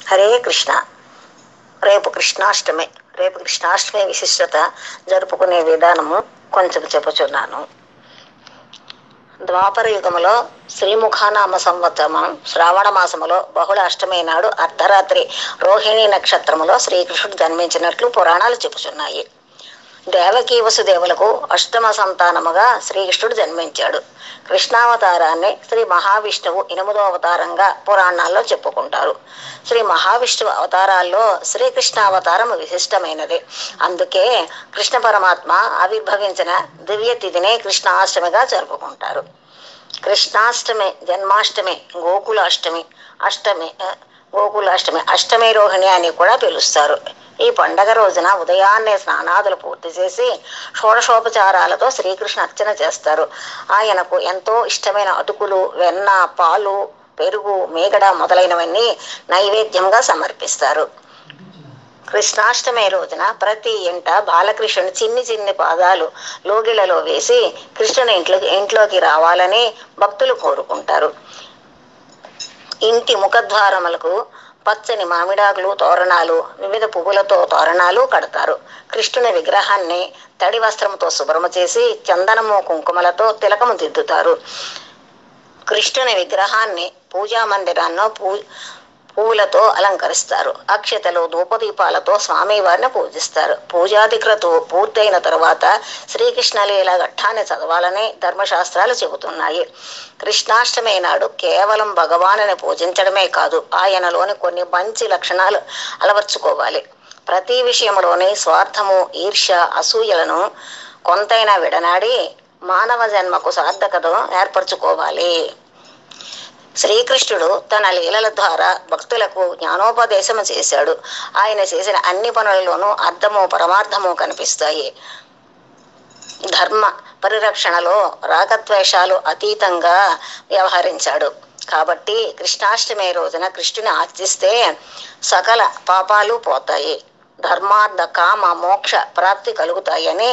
హరే కృష్ణ రేపు కృష్ణాష్టమి రేపు కృష్ణాష్టమి విశిష్టత జరుపుకునే విధానము కొంచెం చెప్పుచున్నాను ద్వాపర యుగములో శ్రీముఖానామ సంవత్సరం శ్రావణ మాసములో బహుళ అష్టమి నాడు అర్ధరాత్రి రోహిణి నక్షత్రములో శ్రీకృష్ణుడు జన్మించినట్లు పురాణాలు చెప్పుచున్నాయి దేవకీ వసుదేవులకు అష్టమ సంతానముగా శ్రీకృష్ణుడు జన్మించాడు కృష్ణావతారాన్ని శ్రీ మహావిష్ణువు ఎనిమిదో అవతారంగా పురాణాల్లో చెప్పుకుంటారు శ్రీ మహావిష్ణువు అవతారాల్లో శ్రీకృష్ణ అవతారం విశిష్టమైనది అందుకే కృష్ణ పరమాత్మ ఆవిర్భవించిన దివ్య తిథినే కృష్ణాష్టమిగా జరుపుకుంటారు కృష్ణాష్టమి జన్మాష్టమి గోకులాష్టమి అష్టమి ఆ, గోకులాష్టమి అష్టమి రోహిణి అని కూడా పిలుస్తారు ఈ పండగ రోజున ఉదయాన్నే స్నానాదులు పూర్తి చేసి షోడశోపచారాలతో శ్రీకృష్ణ అర్చన చేస్తారు ఆయనకు ఎంతో ఇష్టమైన అటుకులు వెన్న పాలు పెరుగు మేగడ మొదలైనవన్నీ నైవేద్యంగా సమర్పిస్తారు కృష్ణాష్టమి రోజున ప్రతి ఇంట బాలకృష్ణుని చిన్ని చిన్ని పాదాలు లోగిళ్లలో వేసి కృష్ణుని ఇంట్లోకి ఇంట్లోకి రావాలని భక్తులు కోరుకుంటారు ఇంటి ముఖద్వారములకు పచ్చని మామిడాకులు తోరణాలు వివిధ పువ్వులతో తోరణాలు కడతారు కృష్ణుని విగ్రహాన్ని తడి వస్త్రంతో శుభ్రము చేసి చందనము కుంకుమలతో తిలకము దిద్దుతారు కృష్ణుని విగ్రహాన్ని పూజా మందిరాల్లో పూ పువ్వులతో అలంకరిస్తారు అక్షతలు ధూపదీపాలతో స్వామివారిని పూజిస్తారు పూజాధిక్రతు పూర్తయిన తరువాత శ్రీకృష్ణ లీల ఘట్టాన్ని చదవాలని ధర్మశాస్త్రాలు చెబుతున్నాయి కృష్ణాష్టమి నాడు కేవలం భగవానుని పూజించడమే కాదు ఆయనలోని కొన్ని మంచి లక్షణాలు అలవర్చుకోవాలి ప్రతి విషయంలోని స్వార్థము ఈర్ష్య అసూయలను కొంతైనా విడనాడి మానవ జన్మకు సార్థకతను ఏర్పరచుకోవాలి శ్రీకృష్ణుడు తన లీలల ద్వారా భక్తులకు జ్ఞానోపదేశం చేశాడు ఆయన చేసిన అన్ని పనులలోనూ అర్థము పరమార్థము కనిపిస్తాయి ధర్మ పరిరక్షణలో రాగద్వేషాలు అతీతంగా వ్యవహరించాడు కాబట్టి కృష్ణాష్టమి రోజున కృష్ణుని ఆర్చిస్తే సకల పాపాలు పోతాయి ధర్మార్థ కామ మోక్ష ప్రాప్తి కలుగుతాయని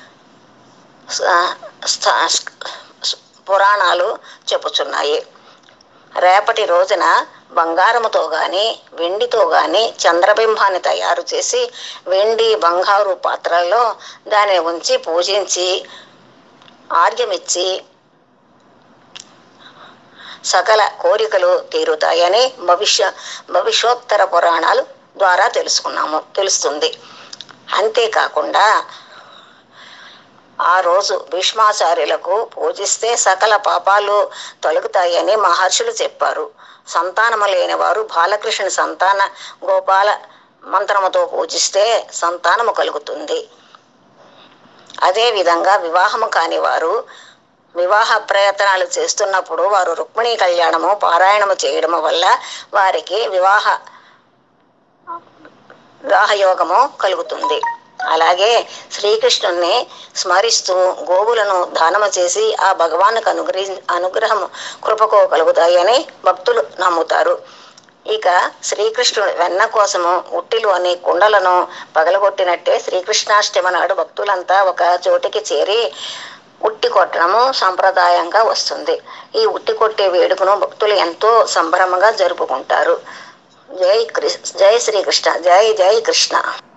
స- స- పురాణాలు చెప్పుచున్నాయి రేపటి రోజున బంగారముతో గాని వెండితో గాని చంద్రబింబాన్ని తయారు చేసి వెండి బంగారు పాత్రల్లో దాన్ని ఉంచి పూజించి ఆర్యమిచ్చి సకల కోరికలు తీరుతాయని భవిష్య భవిష్యోత్తర పురాణాలు ద్వారా తెలుసుకున్నాము తెలుస్తుంది అంతేకాకుండా ఆ రోజు భీష్మాచార్యులకు పూజిస్తే సకల పాపాలు తొలగుతాయని మహర్షులు చెప్పారు సంతానము లేని వారు బాలకృష్ణ సంతాన గోపాల మంత్రముతో పూజిస్తే సంతానము కలుగుతుంది అదే విధంగా వివాహము కాని వారు వివాహ ప్రయత్నాలు చేస్తున్నప్పుడు వారు రుక్మిణీ కళ్యాణము పారాయణము చేయడము వల్ల వారికి వివాహ వివాహయోగము కలుగుతుంది అలాగే శ్రీకృష్ణుణ్ణి స్మరిస్తూ గోవులను దానము చేసి ఆ భగవానుకు అనుగ్రహి అనుగ్రహం కృపకు కలుగుతాయని భక్తులు నమ్ముతారు ఇక శ్రీకృష్ణుడు వెన్న కోసము ఉట్టిలోని కుండలను పగలగొట్టినట్టే శ్రీకృష్ణాష్టమి నాడు భక్తులంతా ఒక చోటికి చేరి ఉట్టి కొట్టడము సంప్రదాయంగా వస్తుంది ఈ ఉట్టి కొట్టే వేడుకను భక్తులు ఎంతో సంబరంగా జరుపుకుంటారు జై కృష్ణ జై శ్రీకృష్ణ జై జై కృష్ణ